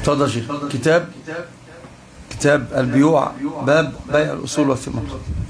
تفضل شيخ كتاب كتاب البيوع باب بيع الأصول والثمار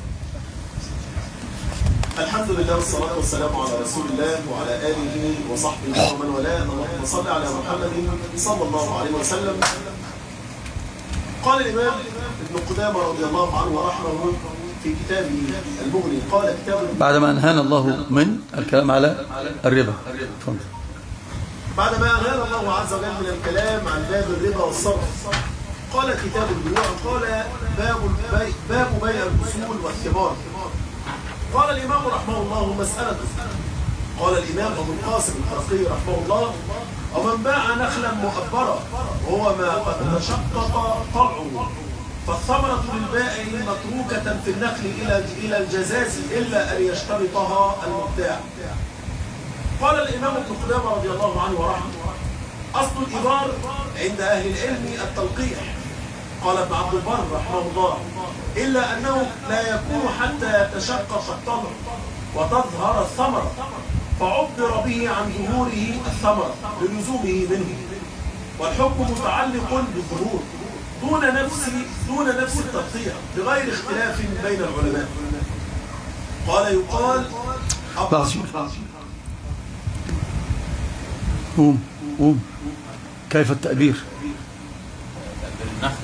الحمد لله والصلاة والسلام على رسول الله وعلى آله وصحبه ومن والاه اللهم صل على محمد صلى الله عليه وسلم قال الإمام ابن قدامة رضي الله عنه ورحمه في كتابه المغني قال كتاب بعدما أنهانا الله من الكلام على الربا تفضل بعدما أنهانا الله عز وجل من الكلام عن باب الربا والصرف قال كتاب البيوع قال باب البيع باب بيع الأصول والثمار قال الإمام رحمه الله مسألة قال الإمام أبو القاسم الحرقي رحمه الله ومن باع نخلا مؤبرا وهو ما قد تشقق طلعه فالثمرة للبائع متروكة في النخل إلى إلى الجزاز إلا أن يشترطها المبتاع قال الإمام ابن قدامة رضي الله عنه ورحمه أصل الإبار عند أهل العلم التلقيح قال ابن عبد البر رحمه الله إلا أنه لا يكون حتى يتشقق الطمر وتظهر الثمرة فعبر به عن ظهوره الثمرة للزومه منه والحكم متعلق بالظهور دون نفس دون نفس التلقيح بغير اختلاف بين العلماء قال يقال لحظة شيخ قوم قوم كيف التأبير بالنخل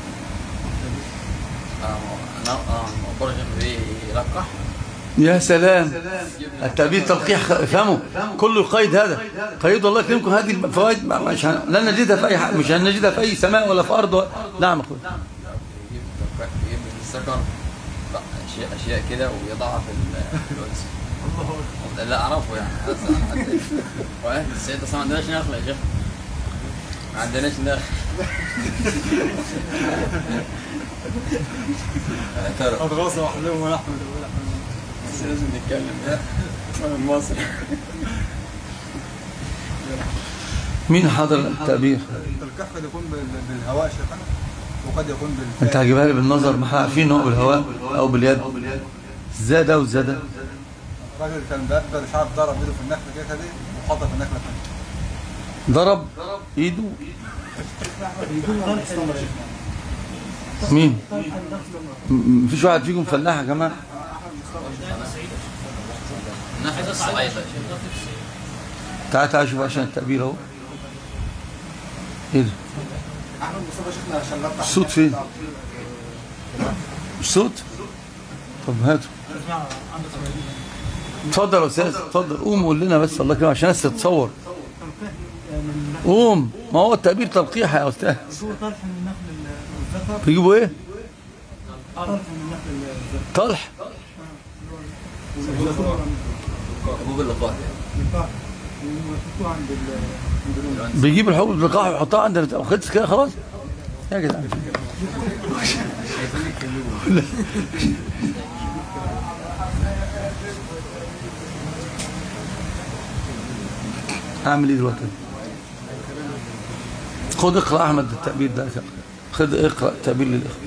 برج بيلقح يا سلام التأبير تلقيح افهموا كله يقيد هذا قيد الله يكرمكم هذه الفوائد مش هن... لن نجدها في أي حق مش هنجدها في أي سماء ولا في أرض ولا... نعم أخوي يجيب يجيب من السكر اشياء اشياء كده ويضعها في ال- في الأنس لا اعرفه يعني واحد السيد اصلا ما عندناش نخل يا شيخ ما عندناش نخل ترى أضغاث وأحلام ونحمد بس لازم نتكلم يا من مصر مين حضر التأبير الكف قد يكون بال- بالهواء شيخنا وقد يكون انت بالفعل هتجيبها لي بالنظر ما احنا عارفين ان هو بالهواء او باليد ازاي ده وازاي ده الراجل كان بقى مش عارف ضرب ايده في النخله كده دي وحطها في النخله الثانيه ضرب ايده مين م- مفيش واحد فيكم فلاح يا جماعه نخل الصعيدة يا شيخ تعال تعال شوف عشان التأبير اهو ايه ده احمد مصطفى شيخنا عشان نفتح الصوت فين الصوت طب هاتوا اتفضل يا استاذ اتفضل قوم قول لنا بس الله يكرمك عشان الناس تتصور قوم ما هو التأبير تلقيح يا استاذ هو طرح من النخل الذكر بيجيبوا ايه طرح من النخل الذكر طلح حبوب اللقاح لقاح ويحطوه عند ال عند الأنثى. بيجيب الحبوب اللقاح ويحطها عندنا خدت كده خلاص يا جدعان اعمل ايه دلوقتي خد اقرا احمد التعبير ده خد اقرا التعبير للاخوه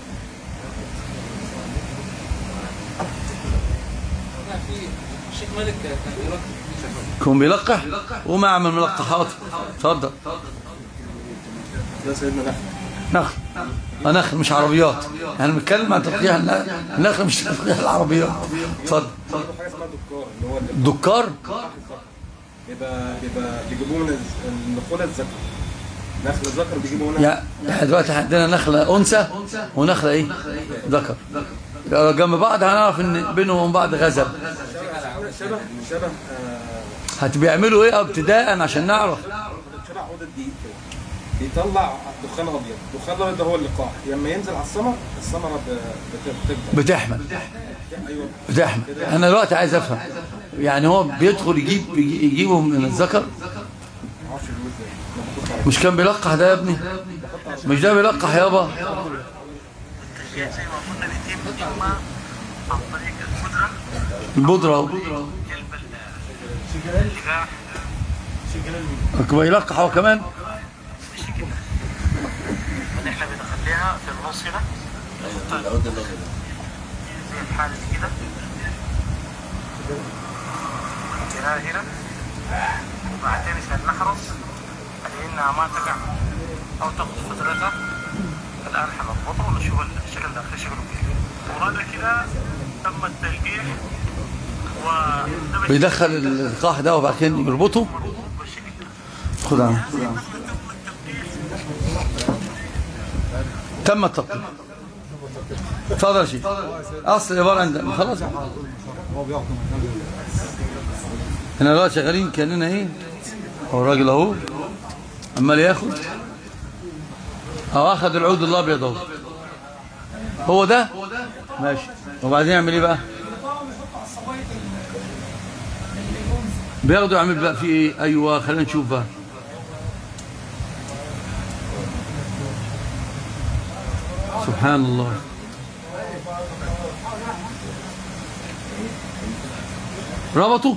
الشيخ مالك كان بيركب كون بيلقح وما اعمل ملقحات اتفضل ده سيدنا نحن نخل آه، نخل مش عربيات احنا بنتكلم عن تلقيح الن- النخل مش تلقيح العربيات اتفضل حاجه اسمها دكار اللي هو اللي دكار بيبقى بيبقى بيجيبوه من الز- النخوله الذكر نخل الذكر بيجيبوه هنا يعني احنا دلوقتي عندنا نخلة أنثى ونخلة إيه؟ ذكر لو جنب بعض هنعرف إن بينهم وبين بعض غزل شبه شبه آه، هتبيعملوا إيه ابتداء عشان نعرف شبه عود الدقيق كده بيطلع دخان ابيض الدخان الابيض ده هو اللقاح لما ينزل على الثمر الثمره ب- بت- بتكبر بتحمل ايوه بتحمل أنا دلوقتي عايز أفهم يعني هو بيدخل يجيب يجي- يجيبه من الذكر ما اعرفش بيقول ازاي لما بتطلع مش كان بيلقح ده يا ابني مش ده بيلقح يابا كنا بيتم إما عن طريق البودرة البودرة أهو. اللقاح بيلقح هو كمان اللي احنا بنخليها في النص هنا العود الابيض زي الحالة دي كده نحطها هنا وبعدين احنا نحرص على انها ما تقع أو تاخد فترتها الآن حنضبطه ونشوف الشكل الداخلي شكله كيف وهذا كده تم التلقيح وده بالشكل بيدخل اللقاح ده وبعد كده يربطه بالشكل ده خد عنه تم التطبيق اتفضل يا شيخ اصل العباره عندنا خلاص احنا دلوقتي شغالين كاننا ايه هو الراجل اهو عمال ياخد او اخذ العود الابيض اهو هو ده ماشي وبعدين يعمل ايه بقى بياخده يعمل بقى في ايه ايوه خلينا نشوف بقى سبحان الله ربطوا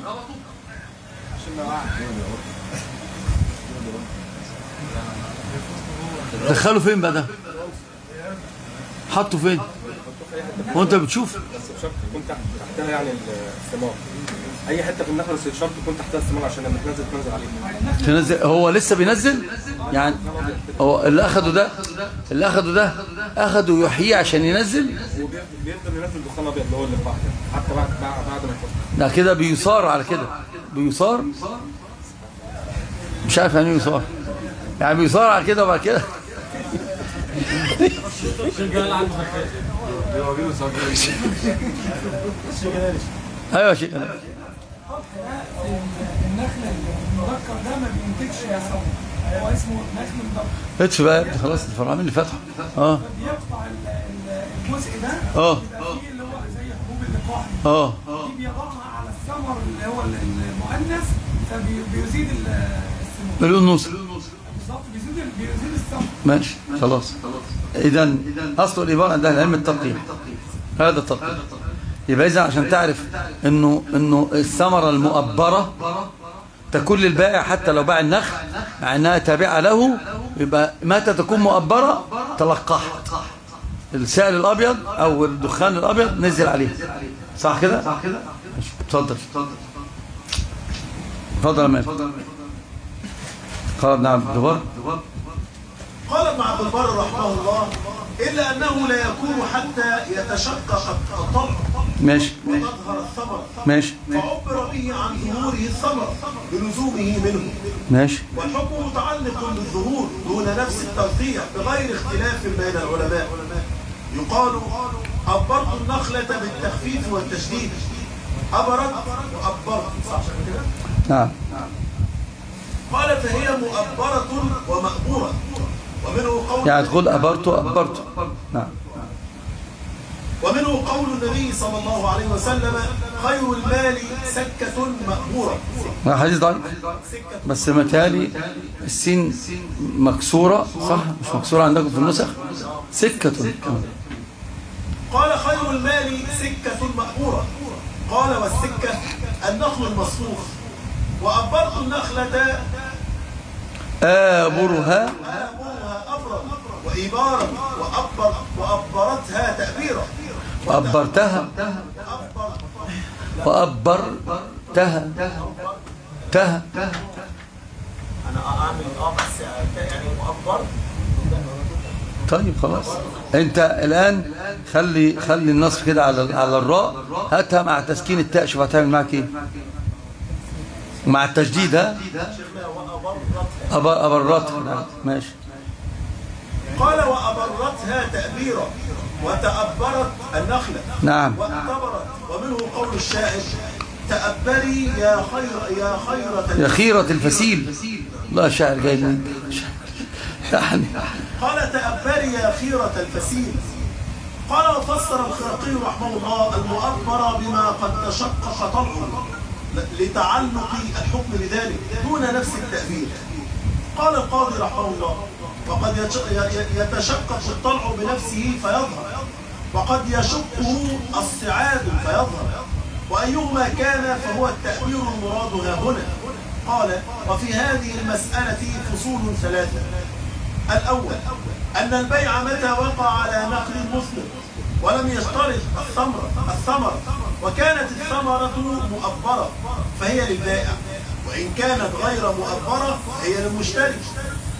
دخلوا فين بقى ده حطوا فين وانت بتشوف بس بشرط يكون تحت تحتها يعني الثمار اي حته في النخله بس شرط يكون تحتها الثمار عشان لما تنزل تنزل عليه تنزل هو لسه بينزل يعني هو اللي اخده ده اللي اخده ده اخده يحييه عشان ينزل وبيفضل ينزل دخان ابيض اللي هو اللي بعد حتى بعد بعد بعد ما يحط ده كده بيصار على كده بيصار مش عارف يعني ايه يصار يعني بيصار على كده وبعد كده ايوه يا شيخ النخل المذكر ده ما بينتجش يا صبر هو اسمه نخل مذكر ادفع بقى يا ابني خلاص الفرعون اللي فتحه اه بيقطع ال- ال- الجزء ده اه يبقى فيه اللي هو زي حبوب اللقاح دي. اه دي بيضعها على الثمر اللي هو المؤنث فبيزيد السموم مليون نص بالظبط بيزيد ال- بيزيد الثمر ماشي خلاص اذا اصل العباره ده علم التلقيح هذا التلقيح يبقى اذا عشان تعرف انه انه الثمره المؤبره تكون للبائع حتى لو باع النخل مع انها تابعه له يبقى متى تكون مؤبره تلقحت السائل الابيض او الدخان الابيض نزل عليه صح كده ماشي. اتفضل اتفضل يا مان قال ابن عبد الجبار قال ابن عبد البر رحمه الله إلا أنه لا يكون حتى يتشقق الطلع ماشي وتظهر الثمرة ماشي فعبر به عن ظهوره الثمرة بلزومه منه ماشي والحكم متعلق بالظهور دون نفس التلقيح بغير اختلاف بين العلماء يقال أبرت النخلة بالتخفيف والتشديد أبرت وأبرت صح كده؟ نعم قال فهي مؤبرة ومأبورة ومنه قول يعني تقول أبرته أبرته نعم ومنه قول النبي صلى الله عليه وسلم خير المال سكة مأبورة ده حديث ضعيف بس متهيألي السين مكسورة صح مش مكسورة عندكم في النسخ سكة قال خير المال سكة مأبورة قال والسكة النخل المصفوف وأبرت النخلة آبرها آبرها أبرا وإبارا وأبر وأبرتها تأبيرا وأبرتها وأبرتها تها أنا أعمل آه بس يعني مؤبر طيب خلاص انت الان خلي خلي النصر كده على على الراء هاتها مع تسكين التاء شوف هتعمل معاك ايه مع التجديد ها أبر أبرتها نعم ماشي قال وأبرتها تأبيرا وتأبرت النخلة نعم واعتبرت ومنه قول الشاعر تأبري يا خير يا خيرة يا خيرة الفسيل لا شاعر جاي من يعني قال تأبري يا خيرة الفسيل قال وفسر الخرقي رحمه الله المؤبر بما قد تشقق طلعه لتعلق الحكم بذلك دون نفس التأبير قال القاضي رحمه الله وقد يتش- ي- ي- يتشقق الطلع بنفسه فيظهر وقد يشقه الصعاد فيظهر وأيهما كان فهو التأبير المراد ها هنا قال وفي هذه المسألة فصول ثلاثة الأول أن البيع متى وقع على نقل مثمر ولم يشترط الثمرة الثمرة وكانت الثمرة مؤبرة فهي للبائع وإن كانت غير مؤبرة فهي للمشتري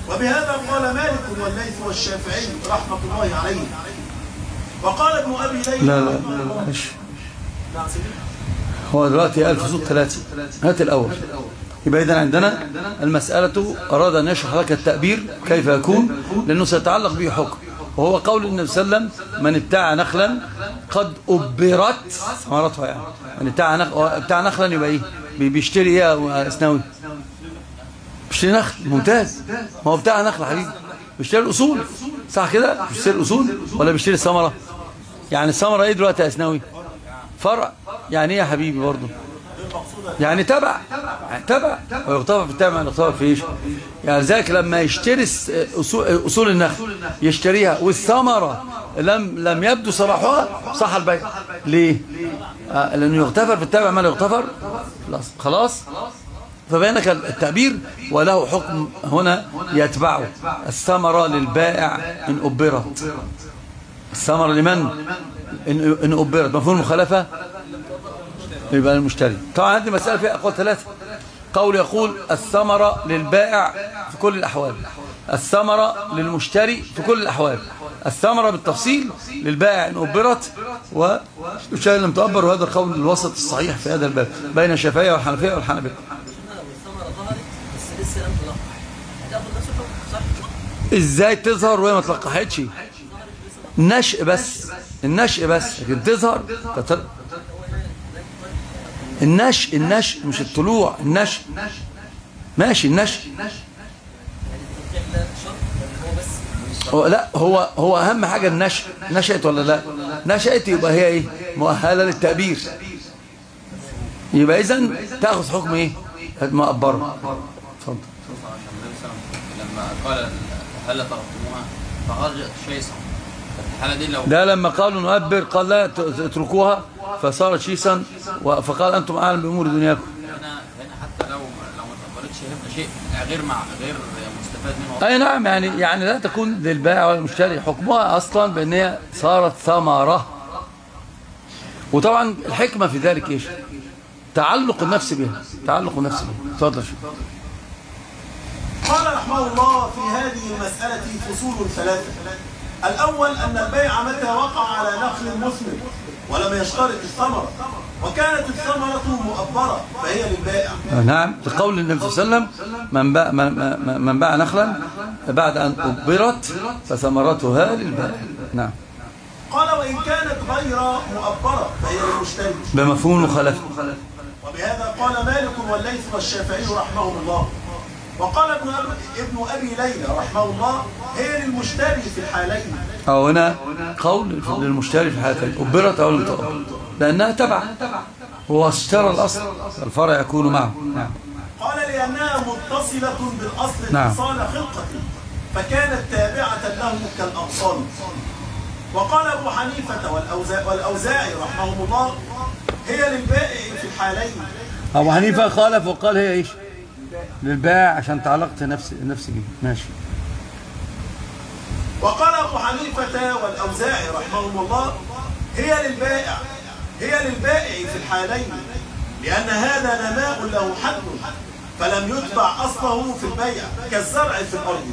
وبهذا قال مالك والليث والشافعي رحمة الله عليهم وقال ابن أبي ليلى لا لا لا معلش نعم سيدي. هو دلوقتي قال فصول ثلاثة هات الأول يبقى إذن عندنا المسألة أراد أن يشرح لك التأبير كيف يكون لأنه سيتعلق به حكم وهو قول النبي صلى الله عليه وسلم من ابتاع نخلا قد أبرت ثمرتها يعني من ابتاع نخ- ابتاع نخلا يبقى إيه بي- بيشتري إيه يا أسناوي بيشتري نخل ممتاز ما هو بتاع نخل يا حبيبي بيشتري الأصول صح كده بيشتري الأصول ولا بيشتري الثمرة يعني الثمرة إيه دلوقتي يا أسناوي فرع يعني ايه يا حبيبي برضه يعني تبع يعني تبع ويغتفر في التبع يعني يغتفر في ايش يعني ذلك لما يشتري الس- اصول أصول النخل يشتريها والثمره لم لم يبدو صلاحها صح البيع ليه آه لانه يغتفر في التبع ما لا يغتفر خلاص خلاص فبينك التعبير وله حكم هنا يتبعه الثمره للبائع ان ابرت الثمره لمن ان ان ابرت مفهوم المخالفه يبقى المشتري طبعا هذه مسألة فيها أقوال ثلاثة قول يقول الثمرة للبائع في كل الأحوال الثمرة للمشتري في كل الأحوال الثمرة بالتفصيل للبائع إن أبرت والمشتري لم تؤبر وهذا القول الوسط الصحيح في هذا الباب بين الشافعية والحنفية والحنابلة والثمرة ظهرت بس لسه لم تلقح هتاخد نفس الحكم صح؟ إزاي تظهر وهي ما تلقحتش نشء بس النشء بس لكن تظهر تتل... النشء النشء مش الطلوع النشء ماشي النشء التلقيح ده شرط ولا هو بس هو لا هو هو اهم حاجه النشء نشأت ولا لا نشأت يبقى هي ايه مؤهله للتأبير يبقى اذا تاخذ حكم ايه مؤبره اتفضل النبي صلى الله عليه وسلم لما قال هل تركتموها فخرجت شيصا ففي الحالة دي لو ده لما قالوا نؤبر قال لا ت- اتركوها فصارت شيسا و- فقال انتم اعلم بامور دنياكم هنا هنا حتى لو لو ما تقبلتش هيبقى شيء غير مع غير مستفاد منه اي نعم يعني يعني لا تكون للبائع والمشتري حكمها اصلا بان هي صارت ثمره وطبعا الحكمه في ذلك ايش تعلق النفس بها تعلق النفس بها اتفضل شوف قال رحمه الله في هذه المسألة فصول ثلاثة الأول أن البيع متى وقع على نخل مثمر ولم يشترط الثمرة وكانت الثمرة مؤبرة فهي للبائع نعم لقول النبي صلى الله عليه وسلم من باع, من, من- من باع نخلا بعد أن أبرت فثمرتها للبائع نعم قال وإن كانت غير مؤبرة فهي للمشتري بمفهوم المخالفة وبهذا قال مالك والليث والشافعي رحمهم الله وقال ابن أبي, ابن أبي ليلى رحمه الله هي للمشتري في الحالين أو هنا قول للمشتري في حالتين أبرت أو لم تؤبر لأنها تبع هو اشترى الأصل الفرع يكون معه نعم قال لأنها متصلة بالأصل نعم. اتصال خلقة فكانت تابعة له كالأغصان وقال أبو حنيفة والأوزاعي, والأوزاعي رحمهم الله هي للبائع في الحالين أبو حنيفة خالف وقال هي إيش للبائع عشان تعلقت نفسي نفسي بيه ماشي وقال أبو حنيفة والأوزاعي رحمهم الله هي للبائع هي للبائع في الحالين لأن هذا نماء له حد فلم يتبع أصله في البيع كالزرع في الأرض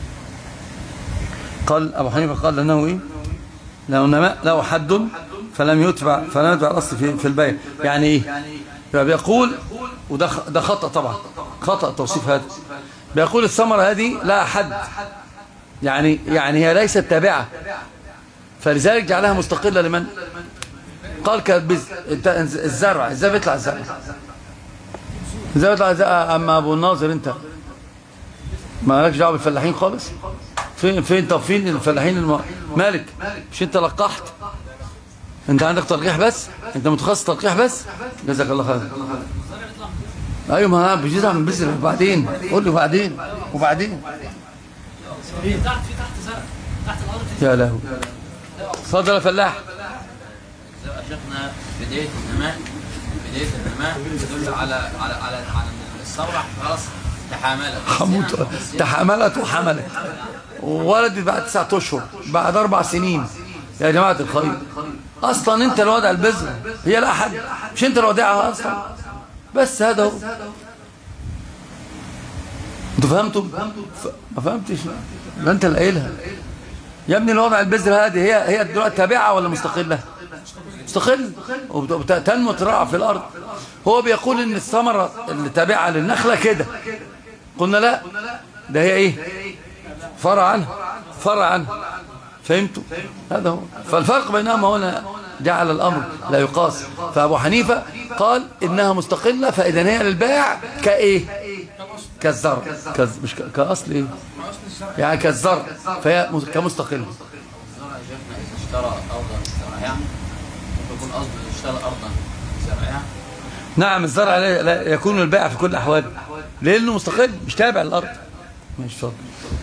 قال أبو حنيفة قال أنه إيه لو نماء له حد فلم يتبع فلم يتبع الأصل في, في البيع يعني إيه يبقى بيقول وده خ- ده خطأ طبعا خطأ توصيف هذا بيقول الثمرة هذه لها حد يعني يعني هي ليست تابعة فلذلك جعلها مستقلة لمن قال كالبز انت- الزرع ازاي بيطلع الزرع ازاي بيطلع الزرع اما ابو الناظر انت ما لكش دعوه بالفلاحين خالص فين فين طب فين الفلاحين الم... مالك مش انت لقحت انت عندك تلقيح بس انت متخصص تلقيح بس جزاك الله خير ايوه ما انا بيزعل من بذر وبعدين قول لي وبعدين وبعدين تحت في تحت زرع تحت الارض في يا لهوي اتفضل يا فلاح زي ما شفنا بداية النماء بداية النماء تدل على على على على إن الثورة خلاص تحاملت حموت تحملت وحملت وولدت بعد تسعة اشهر بعد اربع سنين يا جماعه الخير اصلا انت اللي وضع البذره هي لا احد مش انت اللي وضعها اصلا بس هذا هو انتوا فهمتوا ف... ما فهمتش لا انت اللي قايلها يا ابني الوضع البذر هذه هي هي دلوقتي تابعه ولا مستقله مستقل وتنمو ترعى في الارض هو بيقول ان الثمره اللي تابعه للنخله كده قلنا لا ده هي ايه فرع عنها فرع عنها فهمتوا هذا هو فالفرق بينهما هنا جعل الامر لا يقاس فابو حنيفه قال انها مستقله فاذا هي للبيع كايه كالزرع كز... مش ك... كاصل ايه يعني كالزرع فهي مس- كمستقله الزرع شفنا إذا اشترى أرضا زرعها ممكن يكون قصده إذا اشترى أرضا زرعها نعم الزرع لا, لا يكون البيع في كل الاحوال لانه مستقل مش تابع للارض ماشي اتفضل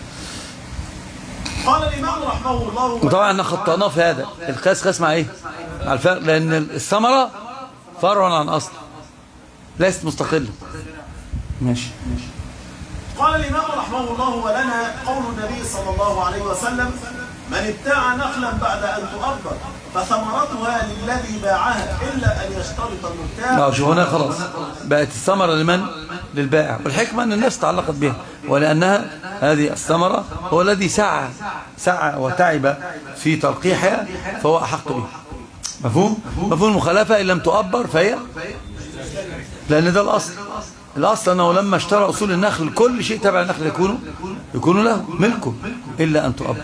قال الإمام رحمه الله وطبعا احنا خطأناه في هذا القياس قياس مع ايه مع الفرق لان الثمره فرع عن اصل ليست مستقله ماشي قال الإمام رحمه الله ولنا قول النبي صلى الله عليه وسلم من ابتاع نخلا بعد أن تؤبر فثمرتها للذي باعها إلا أن يشترط المبتاع اه شوف هنا خلاص بقت الثمره لمن للبائع والحكمه ان الناس تعلقت بها ولانها هذه الثمره هو الذي سعى سعى وتعب في تلقيحها فهو احق بها مفهوم مفهوم المخالفه ان لم تؤبر فهي لان ده الاصل الاصل انه لما اشترى اصول النخل كل شيء تبع النخل يكون يكون له ملكه الا ان تؤبر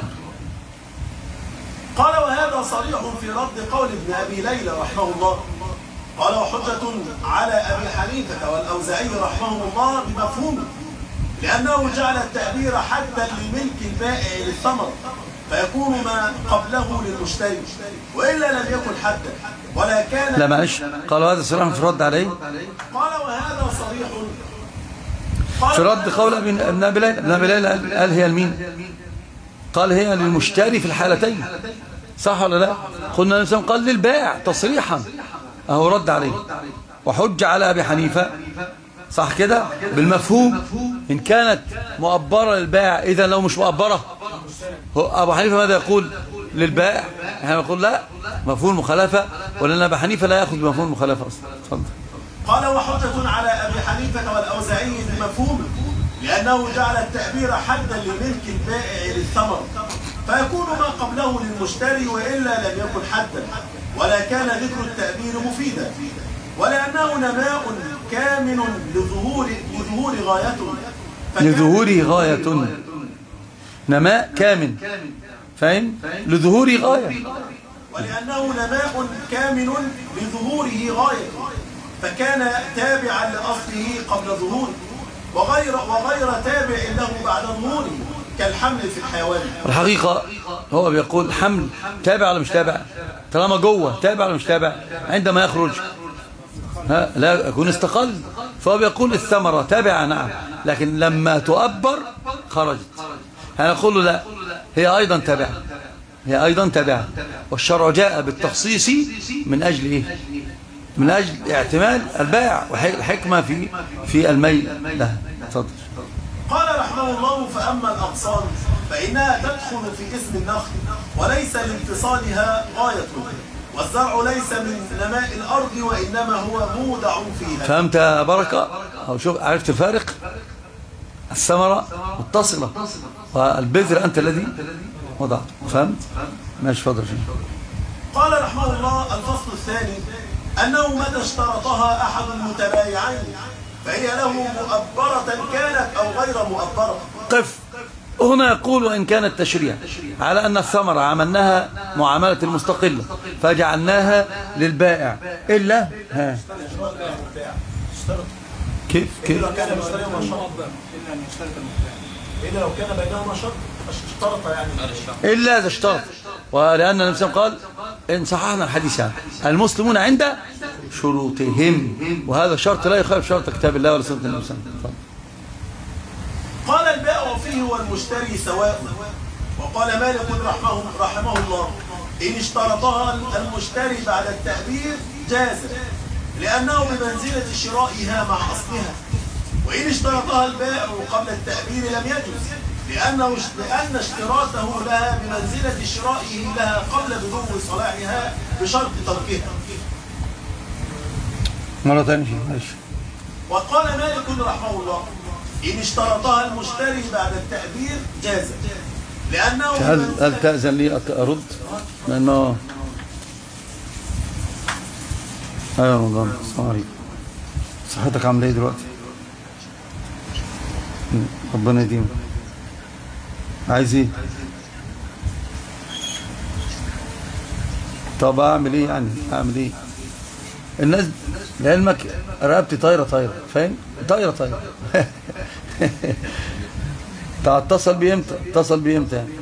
قال وهذا صريح في رد قول ابن أبي ليلى رحمه الله قال وحجة على أبي حنيفة والأوزاعي رحمهم الله بمفهومه لأنه جعل التأبير حدا لملك البائع للثمر فيكون ما قبله للمشتري وإلا لم يكن حدا ولا كان لا معلش قالوا هذا صراحه في الرد عليه قال وهذا صريح قال في رد قول ابن ابن ابي ليلى ابن ابي ليلى قال قال هي لمين قال هي للمشتري في الحالتين صح ولا لا قلنا الانسان قال للبائع تصريحا اهو رد عليه وحج على ابي حنيفه صح كده بالمفهوم ان كانت مؤبره للبائع اذا لو مش مؤبره هو ابو حنيفه ماذا يقول للبائع احنا نقول لا مفهوم المخالفه ولان ابي حنيفه لا ياخذ بمفهوم المخالفه اصلا اتفضل قال وحجة على أبي حنيفة والأوزاعي بمفهومه لأنه جعل التأبير حدا لملك البائع للثمر فيكون ما قبله للمشتري وإلا لم يكن حدا ولا كان ذكر التأبير مفيدا ولأنه نماء كامن لظهور لظهور غايته فكان- لظهوره غاية نماء كامن فاهم لظهوره غاية ولأنه نماء كامن لظهوره غاية فكان تابعا لأصله قبل ظهوره وغير وغير تابع له بعد ظهوره كالحمل في الحيوان الحقيقة هو بيقول حمل تابع ولا مش تابع طالما جوه تابع ولا مش تابع عندما يخرج ها لا يكون استقل فهو بيقول الثمرة تابعة نعم لكن لما تؤبر خرجت هنقول له لا هي أيضا تابعة هي أيضا تابعة والشرع جاء بالتخصيص من أجل إيه من أجل اعتماد البائع والحكمة في في الميل لها تفضل قال رحمه الله فأما الأغصان فإنها تدخل في اسم النخل وليس لانفصالها غاية والزرع ليس من نماء الأرض وإنما هو مودع فيها فهمت يا بركة أو شوف عرفت الفارق الثمرة متصلة والبذر أنت الذي وضعته فهمت ماشي فضل شيء قال رحمه الله الفصل الثاني أنه متى اشترطها أحد المتبايعين فهي له مؤبرة كانت أو غير مؤبرة قف هنا يقول وإن كان التشريع على أن الثمرة عملناها معاملة المستقلة فجعلناها للبائع إلا ها كيف كيف إلا كان بينهما شرط إلا لو كان بينهما شرط اشترط يعني إلا إذا اشترط ولأن النبي صلى الله عليه وسلم قال إن صححنا الحديث يعني المسلمون عند شروطهم وهذا شرط لا يخالف شرط كتاب الله ولا سنة النبي صلى الله عليه وسلم قال البائع فيه والمشتري سواء وقال مالك رحمه, رحمه الله إن اشترطها المشتري بعد التأبير جاز لأنه بمنزلة شرائها مع أصلها وإن اشترطها البائع قبل التأبير لم يجوز لأنه لأن اشتراطه لها بمنزلة شرائه لها قبل بدو صلاحها بشرط تركها مرة ثانية ماشي وقال مالك رحمه الله إن اشترطها المشتري بعد التأبير جاز لأنه هل هل تأذن لي أت- أرد؟ لأنه أيوة رمضان السلام عليكم صحتك عاملة إيه دلوقتي؟ ربنا يديمك عايز إيه؟ طب أعمل إيه يعني؟ أعمل إيه؟ الناس لعلمك رقبتي طايرة طايرة فاهم؟ طايرة طايرة طب اتصل بيه امتى؟ اتصل بيه امتى يعني؟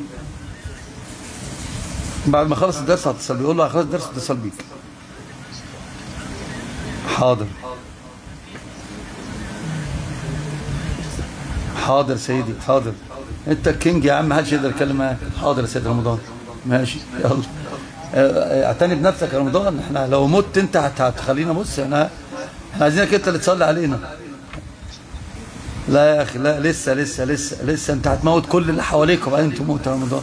بعد ما خلص الدرس هتصل بيه يقول له خلص الدرس اتصل بيك حاضر حاضر سيدي حاضر انت الكينج يا عم محدش يقدر يتكلم معاك حاضر يا سيدي رمضان ماشي يلا اه، اعتني بنفسك يا رمضان احنا لو مت انت هت- هتخلينا بص احنا احنا عايزينك انت اللي تصلي علينا لا يا اخي لا لسه لسه لسه لسه انت هتموت كل اللي حواليك وبعدين تموت يا رمضان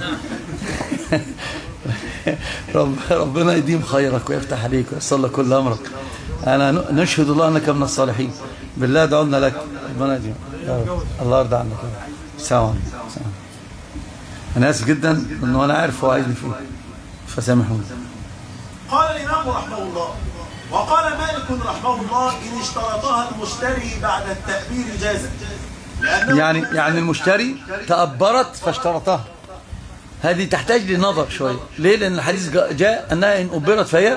رب ربنا يديم خيرك ويفتح عليك ويصل لك كل امرك انا ن- نشهد الله انك من الصالحين بالله دعونا لك ربنا يديم يا رب الله يرضى عنك يا رب. السلام عليكم السلام. انا اسف جدا انه انا عارف هو عايزني فيه فسامحوني قال الإمام رحمه الله وقال مالك رحمه الله إن اشترطها المشتري بعد التأبير جاز لأنه يعني يعني المشتري تأبرت فاشترطها هذه تحتاج لنظر شوية ليه لأن الحديث جاء- جاء أنها إن أبرت فهي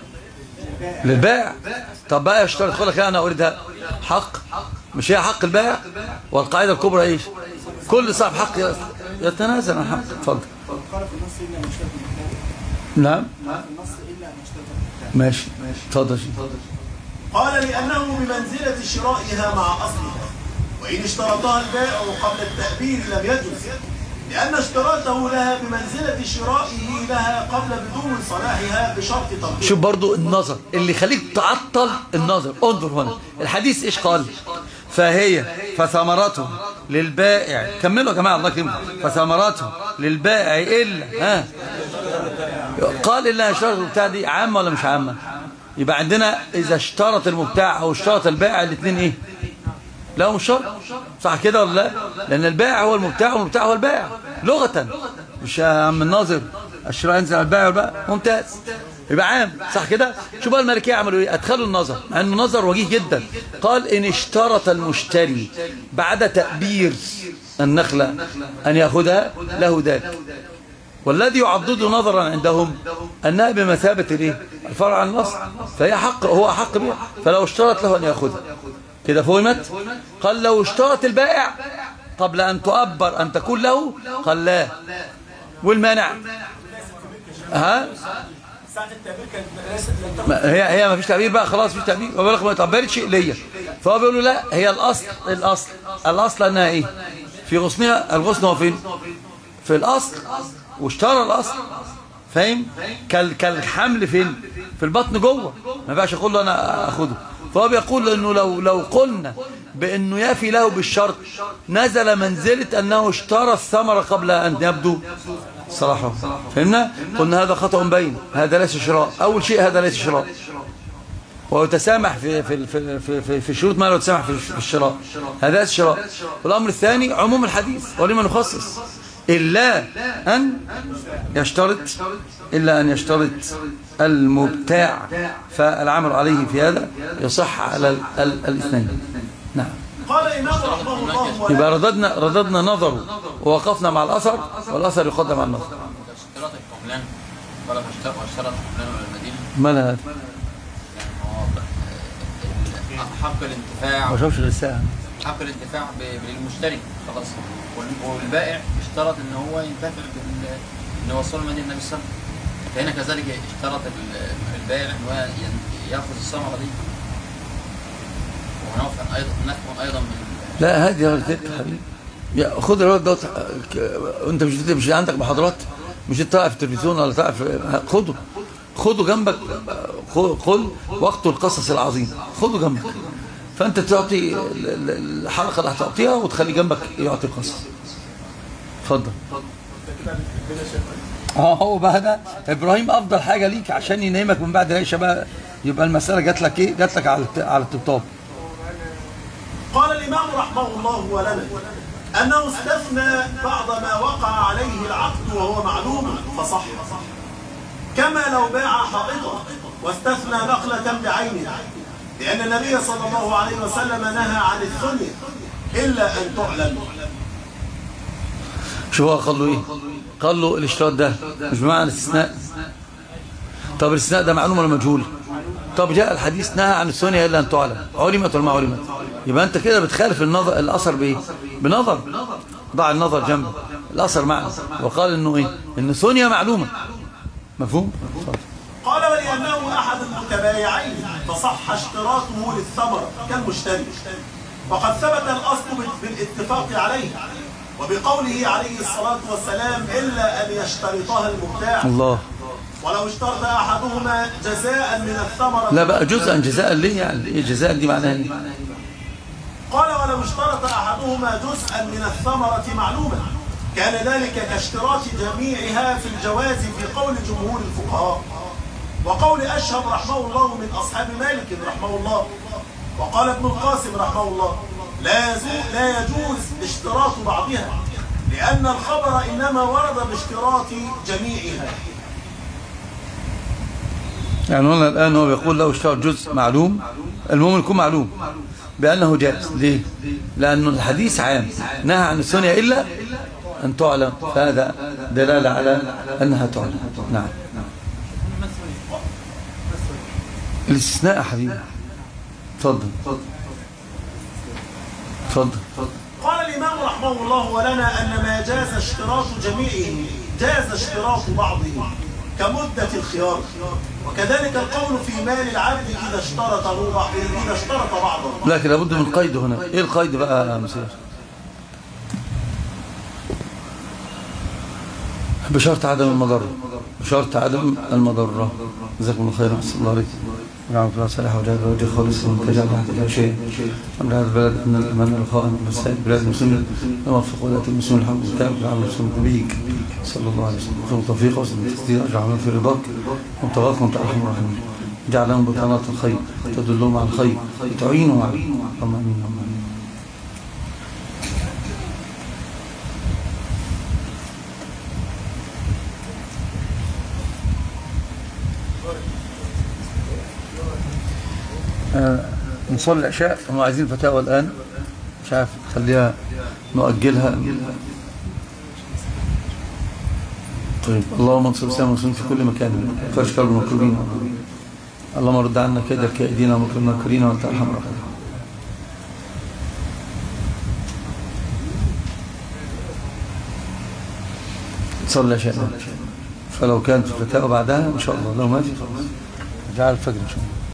للبائع طب بقى يشترط يقول لك لا أنا أريدها حق مش هي حق البائع والقاعدة الكبرى إيش كل صاحب حق يتنازل عن حق اتفضل قال في النص الا ان اشترط المحتاج نعم قال في النص الا ان اشترط المحتاج ماشي اتفضل شيخ. قال لأنه بمنزلة شرائها مع أصلها وإن اشترطها البائع قبل التأبير لم يجوز لأن اشتراطه لها بمنزلة شرائه لها قبل بدون صلاحها بشرط تطبيق شوف برضو النظر اللي يخليك تعطل النظر انظر هنا الحديث ايش قال فهي فثمرته للبائع كملوا يا جماعه الله يكرمكم فثمرته للبائع الا ها قال الا اشترط المبتاع دي عامه ولا مش عامه يبقى عندنا اذا اشترط المبتاع او اشترط البائع الاثنين ايه لا مش شرط صح كده ولا لا لان البائع هو المبتاع والمبتاع هو البائع لغه مش يا عم الناظر الشراء ينزل على البائع والبائع ممتاز يبقى عام صح كده شو بقى الملكيه عملوا ايه ادخلوا النظر مع انه نظر وجيه جدا قال ان اشترط المشتري بعد تأبير النخله ان ياخذها له ذلك والذي يعضد نظرا عندهم انها بمثابه الايه الفرع عن الاصل فهي حق هو حق بها فلو اشترط له ان ياخذها كده فهمت قال لو اشترط البائع قبل ان تؤبر ان تكون له قال لا والمانع ها ساعة التأبير كانت ليست لم ما- هي هي ما فيش تعبير بقى خلاص مفيش تعبير وبيقول لك ما تعبرتش ليا فهو بيقول له لا هي الاصل الاصل الاصل انها ايه في غصنها الغصن هو فين في الاصل واشترى الاصل فاهم كال كالحمل فين في البطن جوه ما ينفعش اقول له انا اخده فهو بيقول انه لو لو قلنا بانه يفي له بالشرط نزل منزله انه اشترى الثمره قبل ان يبدو صراحه فهمنا قلنا هذا خطأ بين هذا ليس شراء اول شيء هذا ليس شراء ويتسامح في في في في, في, في شروط ما لا يتسامح في, في الشراء هذا ليس شراء والامر الثاني عموم الحديث ولمن يخصص الا ان يشترط الا ان يشترط المبتاع فالعمل عليه في هذا يصح على ال- ال- الاثنين نعم قال الإمام رحمه الله ولا يبقى رددنا رددنا نظره ووقفنا مع الاثر والاثر يقدم على النظر اشتراط الكحلان قال فاشترط واشترط الكحلان على المدينة ما لها يعني هو ال- حق الانتفاع ما شافش الرسالة حق الانتفاع ب- للمشتري خلاص وال- والبائع اشترط ان هو ينتفع بال ان يوصله المدينه النبي صلى الله عليه وسلم فهنا كذلك اشترط ال- البائع ان هو ين- ياخذ الثمره دي ونفع ايضا نفع ايضا من لا هادي يا ولد حبيبي يا خد الولد دوت ك- انت مش مش عندك محاضرات مش تطلع في التلفزيون ولا تطلع في خده خده جنبك خ- خد وقت القصص العظيم خده جنبك فانت تعطي ال- ال- الحلقه اللي هتعطيها وتخلي جنبك يعطي القصص اتفضل اه هو بقى ده ابراهيم افضل حاجه ليك عشان ينامك من بعد العشاء بقى يبقى المساله جات لك ايه جات لك على الت- على الطبطاب قال الإمام رحمه الله ولنا أنه استثنى بعض ما وقع عليه العقد وهو معلوم فصح كما لو باع حائطا واستثنى نخلة بعينها لأن النبي صلى الله عليه وسلم نهى عن الثنية إلا أن تعلم شو هو قال له ايه قال له الاشتراط ده مش بمعنى الاستثناء طب الاستثناء ده معلوم ولا مجهول طب جاء الحديث نهى عن السنة إلا أن تعلم علمت ولا ما علمت يبقى أنت كده بتخالف النظر الأثر بإيه بنظر ضع النظر جنبه الأثر معه وقال إنه إيه إن سنية معلومة مفهوم اتفضل. قال ولأنه أحد المتبايعين فصح اشتراطه للثمر كالمشتري وقد ثبت الأصل بال- بالاتفاق عليه وبقوله عليه الصلاة والسلام إلا أن يشترطها المبتاع الله ولو اشترط أحدهما جزاء من الثمرة لا بقى جزءا جزاء ليه يعني إيه جزاء دي معناها ايه قال ولو اشترط أحدهما جزءا من الثمرة معلوما كان ذلك كاشتراط جميعها في الجواز في قول جمهور الفقهاء وقول أشهب رحمه الله من أصحاب مالك رحمه الله وقال ابن القاسم رحمه الله لا يزو- لا يجوز اشتراط بعضها لأن الخبر إنما ورد باشتراط جميعها يعني هنا الآن هو بيقول لو اشترط جزء معلوم المهم يكون معلوم بأنه جائز ليه لأن الحديث عام نهى عن السنة إلا أن تعلم فهذا دلالة على أنها تعلم نعم الاستثناء يا حبيبي تفضل تفضل قال الإمام رحمه الله ولنا أن ما جاز اشتراط جميعه جاز اشتراط بعضه كمدة الخيار وكذلك القول في مال العبد إذا اشترطه بعض إذا اشترط بعضه لكن لابد من قيد هنا ايه القيد بقى يا مسير بشرط عدم المضرة بشرط عدم المضرة جزاكم الله خيرا احسن الله عليك ونعم الله صالح وجهد وجه خالص ومنتجع تحت لا شيء من هذا البلد ان الامان والخائن والمسائل بلاد المسلمين ووفق ولاة المسلمين الحمد لله وجعل المسلمين بيك صلى الله عليه وسلم وفق التوفيق وسلم التسديد اجعلنا في رضاك وانتظركم وانت ارحم الراحمين اجعل لهم بطانات الخير تدلهم على الخير وتعينهم عليه اللهم امين اللهم امين آه، نصلي العشاء هم عايزين فتاوى الآن مش عارف خليها نؤجلها طيب اللهم انصر الإسلام والمسلمين في كل مكان فرش كرب المكروبين اللهم رد عنا كيد الكائدين ومكر الماكرين وانت ارحم الراحمين صلي العشاء فلو كانت الفتاوى بعدها ان شاء الله لو ما في خلاص جعل الفجر ان شاء الله